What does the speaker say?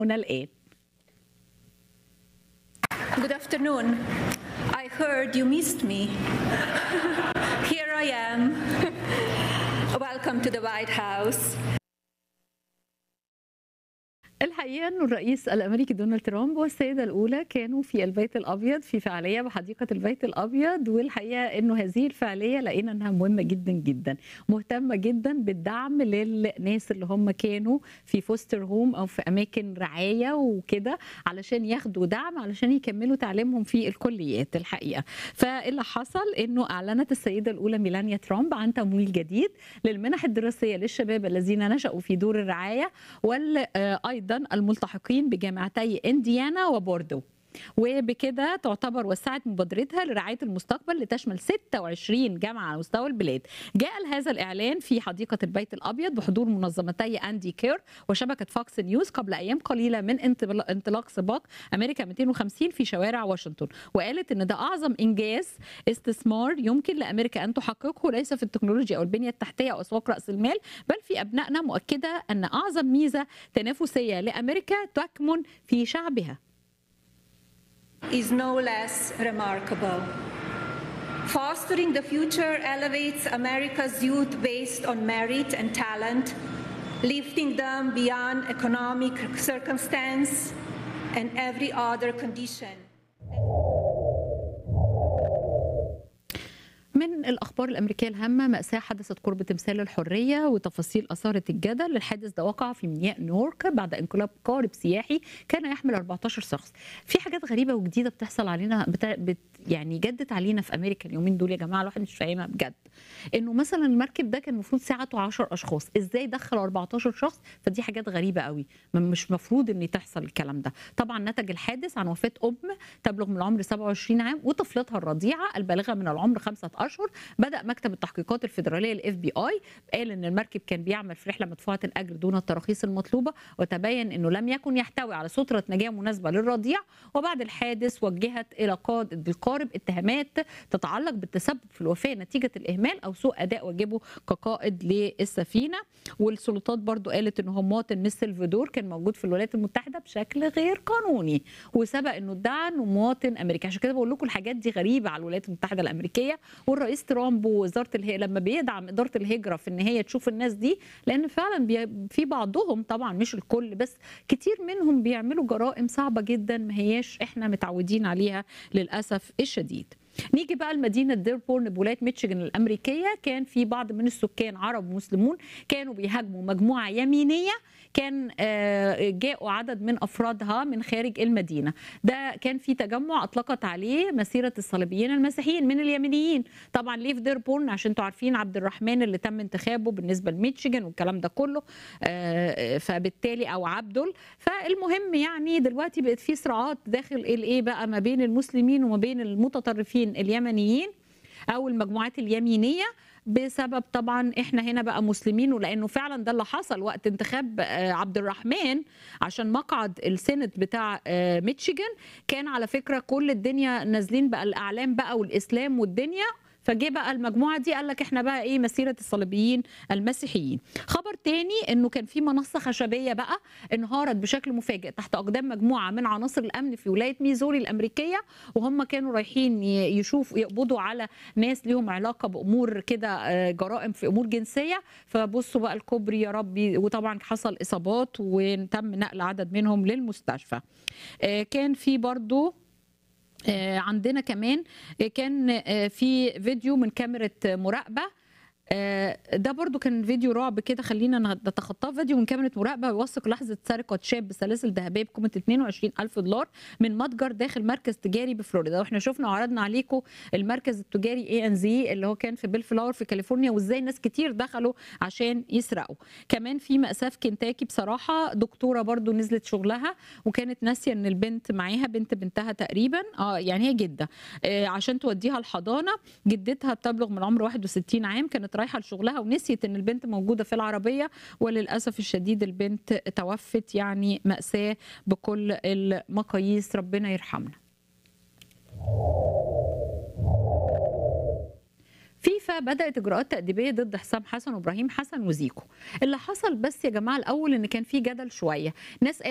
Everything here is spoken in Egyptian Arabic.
هنا الآن Good afternoon. I heard you missed me. Here I am. Welcome to the White House. الحقيقة أن الرئيس الأمريكي دونالد ترامب والسيدة الأولى كانوا في البيت الأبيض في فعالية بحديقة البيت الأبيض والحقيقة أنه هذه الفعالية لقينا أنها مهمة جدا جدا مهتمة جدا بالدعم للناس اللي هم كانوا في فوستر هوم أو في أماكن رعاية وكده علشان ياخدوا دعم علشان يكملوا تعليمهم في الكليات الحقيقة فاللي حصل أنه أعلنت السيدة الأولى ميلانيا ترامب عن تمويل جديد للمنح الدراسية للشباب الذين نشأوا في دور الرعاية وأيضا الملتحقين بجامعتي انديانا وبوردو وبكده تعتبر وسعت مبادرتها لرعايه المستقبل لتشمل 26 جامعه على مستوى البلاد. جاء هذا الاعلان في حديقه البيت الابيض بحضور منظمتي اندي كير وشبكه فوكس نيوز قبل ايام قليله من انطلاق سباق امريكا 250 في شوارع واشنطن، وقالت ان ده اعظم انجاز استثمار يمكن لامريكا ان تحققه ليس في التكنولوجيا او البنيه التحتيه او اسواق راس المال، بل في ابنائنا مؤكده ان اعظم ميزه تنافسيه لامريكا تكمن في شعبها. is no less remarkable. Fostering the future elevates America's youth based on merit and talent, lifting them beyond economic circumstance and every other condition. من الاخبار الامريكيه الهامه ماساه حدثت قرب تمثال الحريه وتفاصيل اثارت الجدل الحادث ده وقع في ميناء نيويورك بعد انقلاب قارب سياحي كان يحمل 14 شخص في حاجات غريبه وجديده بتحصل علينا بتا... بت... يعني جدت علينا في امريكا اليومين دول يا جماعه الواحد مش فاهمها بجد انه مثلا المركب ده كان المفروض ساعته 10 اشخاص ازاي دخل 14 شخص فدي حاجات غريبه قوي مش مفروض ان تحصل الكلام ده طبعا نتج الحادث عن وفاه ام تبلغ من العمر 27 عام وطفلتها الرضيعه البالغه من العمر خمسة اشهر بدا مكتب التحقيقات الفيدراليه الاف بي اي قال ان المركب كان بيعمل في رحله مدفوعه الاجر دون التراخيص المطلوبه وتبين انه لم يكن يحتوي على ستره نجاه مناسبه للرضيع وبعد الحادث وجهت الى قائد القارب اتهامات تتعلق بالتسبب في الوفاه نتيجه الاهمال او سوء اداء واجبه كقائد للسفينه والسلطات برضو قالت ان هو مواطن من سلفادور كان موجود في الولايات المتحده بشكل غير قانوني وسبق انه ادعى انه مواطن امريكي عشان كده بقول لكم الحاجات دي غريبه على الولايات المتحده الامريكيه والرئيس ترامب ووزاره الهي لما بيدعم اداره الهجره في ان هي تشوف الناس دي لان فعلا بي... في بعضهم طبعا مش الكل بس كتير منهم بيعملوا جرائم صعبه جدا ما هياش احنا متعودين عليها للاسف الشديد نيجي بقى لمدينه ديربورن بولايه ميتشيغان الامريكيه كان في بعض من السكان عرب ومسلمون كانوا بيهاجموا مجموعه يمينيه كان جاءوا عدد من افرادها من خارج المدينه ده كان في تجمع اطلقت عليه مسيره الصليبيين المسيحيين من اليمنيين طبعا ليه في ديربورن عشان انتوا عارفين عبد الرحمن اللي تم انتخابه بالنسبه لميتشيغان والكلام ده كله فبالتالي او عبدل فالمهم يعني دلوقتي بقت في صراعات داخل الايه بقى ما بين المسلمين وما بين المتطرفين اليمنيين او المجموعات اليمينيه بسبب طبعا احنا هنا بقى مسلمين ولانه فعلا ده اللي حصل وقت انتخاب عبد الرحمن عشان مقعد السنت بتاع ميتشيجن كان على فكره كل الدنيا نازلين بقى الاعلام بقى والاسلام والدنيا فجه بقى المجموعه دي قال لك احنا بقى ايه مسيره الصليبيين المسيحيين خبر تاني انه كان في منصه خشبيه بقى انهارت بشكل مفاجئ تحت اقدام مجموعه من عناصر الامن في ولايه ميزوري الامريكيه وهم كانوا رايحين يشوفوا يقبضوا على ناس ليهم علاقه بامور كده جرائم في امور جنسيه فبصوا بقى الكوبري يا ربي وطبعا حصل اصابات وتم نقل عدد منهم للمستشفى كان في برضو عندنا كمان كان في فيديو من كاميرا مراقبه ده برضو كان فيديو رعب كده خلينا نتخطاه فيديو من كاميرا مراقبه يوثق لحظه سرقه شاب بسلاسل ذهبيه بقيمه 22 الف دولار من متجر داخل مركز تجاري بفلوريدا واحنا شفنا وعرضنا عليكم المركز التجاري اي ان زي اللي هو كان في بيل فلاور في كاليفورنيا وازاي ناس كتير دخلوا عشان يسرقوا كمان في مأساة في كنتاكي بصراحه دكتوره برضو نزلت شغلها وكانت ناسيه ان البنت معاها بنت بنتها تقريبا اه يعني هي جده آه عشان توديها الحضانه جدتها بتبلغ من العمر 61 عام كانت رايحه لشغلها ونسيت ان البنت موجوده في العربيه وللاسف الشديد البنت توفت يعني ماساه بكل المقاييس ربنا يرحمنا فيفا بدات اجراءات تاديبيه ضد حسام حسن وابراهيم حسن وزيكو اللي حصل بس يا جماعه الاول ان كان في جدل شويه ناس